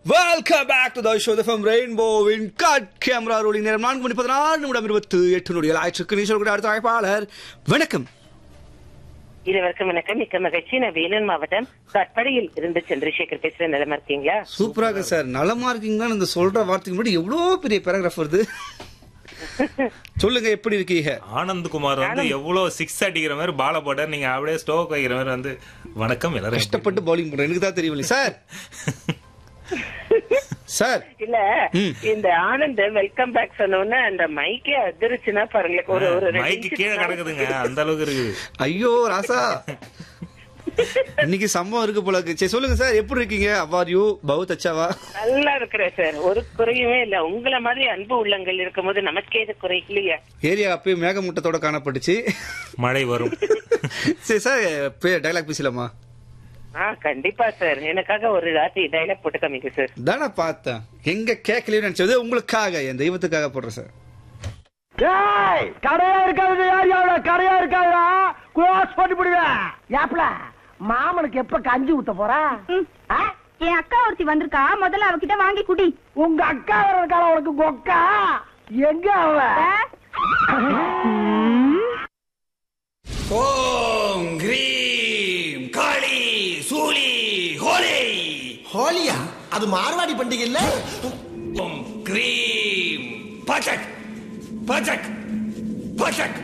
Welcome back to the show from ரெயின்போவின் cut camera rolling நேரம் நான்கு மணி பதினாறு நிமிடம் இருபத்தி எட்டு நொடிகள் ஆயிற்றுக்கு நீ சொல்லக்கூடிய அடுத்த அழைப்பாளர் வணக்கம் இருவருக்கும் வணக்கம் மிக்க மகிழ்ச்சி நான் வேலூர் மாவட்டம் கட்படியில் இருந்து சந்திரசேகர் பேசுறேன் நிலமா இருக்கீங்களா சூப்பராக சார் நலமா இருக்கீங்களான்னு இந்த சொல்ற வார்த்தைக்கு முன்னாடி எவ்வளோ பெரிய பேராகிராஃப் வருது சொல்லுங்க எப்படி இருக்கீங்க ஆனந்த் குமார் வந்து எவ்வளவு சிக்ஸ் அடிக்கிற மாதிரி பால போட்டார் நீங்க அப்படியே ஸ்டோக் வைக்கிற மாதிரி வந்து வணக்கம் எல்லாரும் எப்படி கஷ்டப்பட்டு பவுலிங் பண்றேன் எனக்கு தான் தெரியவில்லை சார் சார் இல்ல இந்த ஆனந்த் வெல்கம் பேக் சொன்னோன்னு அந்த மைக்கே அதிருச்சுன்னா பாருங்களேன் ஒரு ஒரு ரெண்டு மைக்கு கீழே நிமிஷத்துக்கு கிடக்குதுங்க அந்த அளவுக்கு இருக்குது ஐயோ ராசா இன்னைக்கு சம்பவம் இருக்கு போல இருக்கு சரி சொல்லுங்க சார் எப்படி இருக்கீங்க அவார் யூ பவுத் அச்சாவா நல்லா இருக்கிறேன் சார் ஒரு குறையுமே இல்ல உங்களை மாதிரி அன்பு உள்ளங்கள் இருக்கும்போது நமக்கே இது குறை இல்லையா ஏரியா அப்பயும் மேகமூட்டத்தோட காணப்பட்டுச்சு மழை வரும் சரி சார் டைலாக் பேசலாமா ஆ கண்டிப்பா சார் எனக்காக ஒரு ராத்தி டைலாக் போட்டு காமிங்க சார் தானே பார்த்தேன் எங்க கேட்கலையும் நினைச்சது உங்களுக்காக என் தெய்வத்துக்காக போடுறேன் சார் டேய் கரையா இருக்காது யாரியாவோட கரையா இருக்காதுடா க்ளோஸ் பண்ணி விடுவேன் ஏப்ல மாமனுக்கு எப்ப கஞ்சி ஊத்த போறா ஆ? என் அக்கா ஒருத்தி வந்திருக்கா முதல்ல அவகிட்ட வாங்கி குடி உங்க அக்கா இருக்கால உனக்கு கொக்கா எங்க அவ ஓம் கிரீம் காளி சூலி ஹோலி ஹோலியா அது மார்வாடி பண்டிகை இல்ல ஓம் கிரீம் பச்சக் பச்சக் பச்சக்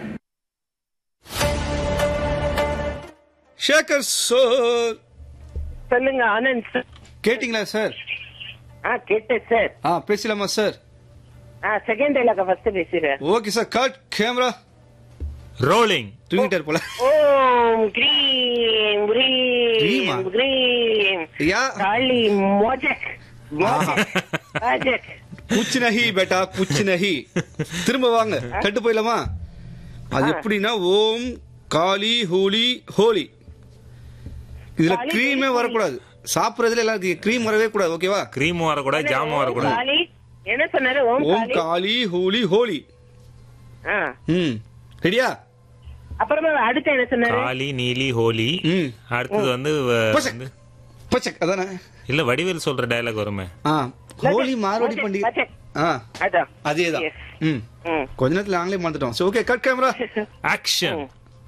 ஷேகர் சார் சொல்லுங்க ஆனந்த் சார் கேட்டிங்களா சார் ஆ கேட்டேன் சார் ஆ பேசலாமா சார் ஆ செகண்ட் டைலாக ஃபர்ஸ்ட் பேசுறேன் okay sir cut camera rolling தூங்கிட்டார் போல ஓம் கிரீம் கிரீமா? கிரீம் கிரீம் யா காளி மோஜக் மோஜக் மோஜக் குச் நஹி பேட்டா குச் நஹி திரும்ப வாங்க கட்டு போயிடலாமா அது எப்படின்னா ஓம் காளி ஹூலி ஹோலி இதுல காளி, கிரீமே ஹோலி, வரக்கூடாது சாப்பிடுறதுல எல்லாம் கிரீம் வரவே கூடாது ஓகேவா கிரீமும் வரக்கூடாது ஜாமும் வரக்கூடாது காளி என்ன சொன்னாரு ஓம் ஓம் காளி காளி ஹூலி ஹோலி ஆ. ம் ரெடியா அப்புறமா அடுத்து என்ன சொன்னாரு காளி நீலி ஹோலி ம் அடுத்தது வந்து வ- பச்சக். வந்து பச்சக் அதானே இல்ல வடிவேல் சொல்ற டயலாக் வருமே ஆ ஹோலி மார்வாடி பச்சக், பண்டிகை பச்சக். ஆ அதான் அதேதான் Yes. ம் ம். கொஞ்ச நேரத்துல நாங்களே மாத்துட்டோம் சரி ஓகே கட் கேமரா ஆக்ஷன்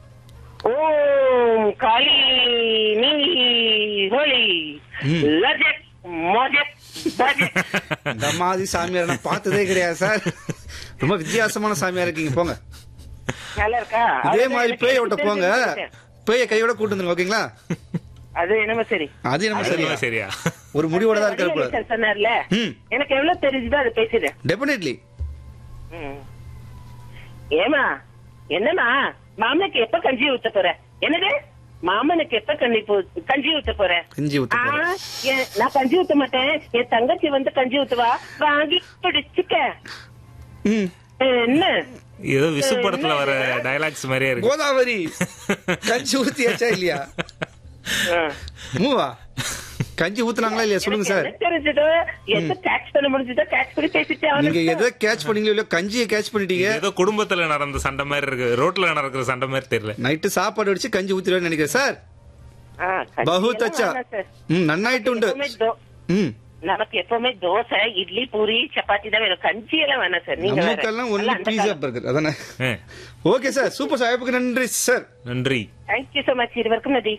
ஓம் காளி நீலி ஹோலி ம். லஜக் மோஜக் பஜக் இந்த மாதிரி சாமியார் நான் பார்த்ததே கிடையாது சார் ரொம்ப வித்தியாசமான சாமியார் இருக்கீங்க போங்க நல்லா இருக்கா இதே அவ்வளவுதான் மாதிரி எனக்கு பேய விட்ட தெரிஞ்சது போங்க சொல்லிட்டேன். பேய கையோட கூட்டு வந்துருங்க ஓகேங்களா அது என்னமோ சரி அது நம்ம சரியா அதெல்லாம் சரியா ஒரு முடிவோட தான் இருக்காரு போல வடிவேலு சார் சொன்னார்ல ம். எனக்கு எவ்வளவு தெரிஞ்சுதோ அதை பேசுறேன் டெபினெட்லி ம். ஏமா என்னம்மா மாமனுக்கு எப்ப கஞ்சி ஊத்த போற என்னது மாமனுக்கு எப்ப கஞ்சி பூ- கஞ்சி ஊத்த போற கஞ்சி ஊத்த ஆ, போறேன். ஏன், நான் கஞ்சி ஊத்த மாட்டேன் என் தங்கச்சி வந்து கஞ்சி ஊத்துவா வாங்கி பிடிச்சுக்க ம் என்ன ஏதோ விசு படத்துல வர டயலாக்ஸ் மாதிரியே இருக்கு கோதாவரி கஞ்சி ஊத்தியாச்சா இல்லையா ஆ. மூவா கஞ்சி ஊத்துனாங்களா இல்லையா சொல்லுங்க எனக்கு சார் என்ன தெரிஞ்சதோ எது கேட்ச் பண்ண முடிஞ்சதோ கேட்ச் பண்ணி பேசிட்டு நீங்க அவனுக்கு எதை கேட்ச் பண்ணீங்களோ இல்லையோ கஞ்சியை கேட்ச் பண்ணிட்டீங்க ஏதோ குடும்பத்துல நடந்த சண்டை மாதிரி இருக்கு ரோட்ல நடக்கிற சண்டை மாதிரி தெரியல நைட்டு சாப்பாடு அடிச்சு கஞ்சி ஊத்திடுவேன்னு நினைக்கிறேன் சார் ஆ, கஞ்சி பகுத் எல்லாம் அச்சா வேணாம் சார். ம் நன்னாயிட்டு உண்டு எப்பவுமே தோ- ம் நமக்கு எப்பவுமே தோசை இட்லி பூரி சப்பாத்தி தான் வேணும் கஞ்சி எல்லாம் வேணாம் சார் நீங்க நமக்கெல்லாம் ஒன்லி பீஸா பர்கர் அதானே ஆ, ஓகே சார் சூப்பர் சார் வாய்ப்புக்கு நன்றி சார் நன்றி தேங்க்யூ சோ மச் இருவருக்கும் நதி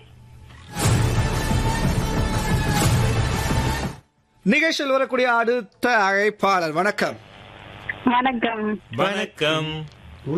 நிகழ்ச்சியில் வரக்கூடிய அடுத்த அழைப்பாளர் வணக்கம் வணக்கம் வணக்கம்